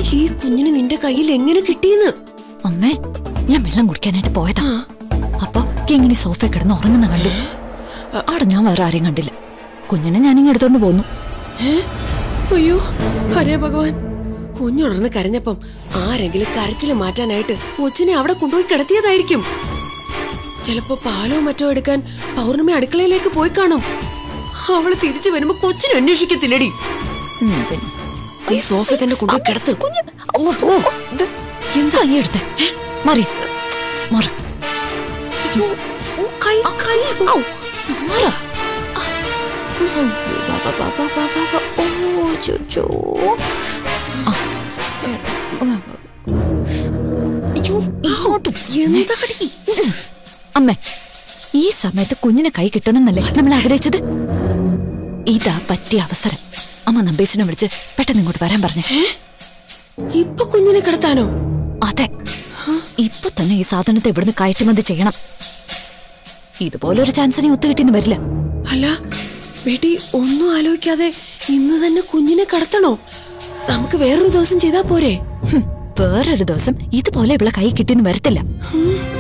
ഈ കുഞ്ഞിന് നിന്റെ കയ്യിൽ എങ്ങനെ കിട്ടിയെന്ന് അമ്മേ ഞാൻ വെള്ളം കുടിക്കാനായിട്ട് പോയതാ അപ്പൊ കിങ്ങിണി സോഫ കിടന്ന് ഉറങ്ങുന്ന കണ്ടു അവിടെ ഞാൻ വേറെ ആരെയും കണ്ടില്ല കുഞ്ഞിനെ ഞാനിങ്ങ് എടുത്തോണ്ട് പോന്നു ഏ? അയ്യോ ഹരേ ഭഗവാൻ കുഞ്ഞുണർന്ന് കരഞ്ഞപ്പം ആരെങ്കിലും കരച്ചില് മാറ്റാനായിട്ട് കൊച്ചിനെ അവിടെ കൊണ്ടുപോയി കിടത്തിയതായിരിക്കും ചിലപ്പോ പാലോ മറ്റോ എടുക്കാൻ പൗർണമി അടുക്കളയിലേക്ക് പോയി കാണും അവള് തിരിച്ചു വരുമ്പോ കൊച്ചിനെ അന്വേഷിക്കത്തില്ലടി ഉം, പിന്നെ. ഈ സോഫ തന്നെ കൊണ്ടുപോയി കിടത്ത് കുഞ്ഞ് ഓ, ഓ, ഇത് എന്താ ഈ എടുത്തേ മാറി മാറി അയ്യോ, ഓ, കൈ, കൈ, ഔ. മാറാ ആ. അയ്യോ, വാ, വാ, വാ, വാ, വാ, വാ, വാ. ഓ ചോ, ചോ. ആ. വാ, വാ. അയ്യോ, ഇങ്ങോട്ട് എന്താടി? അമ്മേ ഈ സമയത്ത് കുഞ്ഞിനെ കൈ കിട്ടണമെന്നല്ലേ നമ്മൾ ആഗ്രഹിച്ചത് ഇതാ പറ്റിയ അവസരം അമ്മ നമ്പേശിനെ വിളിച്ച് പെട്ടെന്ന് ഇങ്ങോട്ട് വരാൻ പറഞ്ഞേ ഇപ്പൊ കുഞ്ഞിനെ കിടത്താനോ അതെ ഇപ്പൊ തന്നെ ഈ സാധനത്തെ ഇവിടുന്ന് കയറ്റുമതി ചെയ്യണം ഇതുപോലൊരു ചാൻസിനെ ഒത്തുകിട്ടിന്ന് വരില്ല അല്ല ബേട്ടി ഒന്നും ആലോചിക്കാതെ ഇന്ന് തന്നെ കുഞ്ഞിനെ കടത്തണോ നമുക്ക് വേറൊരു ദിവസം ചെയ്താ പോരെ ഹും, വേറൊരു ദിവസം ഇതുപോലെ ഇവിടെ കൈ കിട്ടിയെന്ന് വരത്തില്ല ഉം,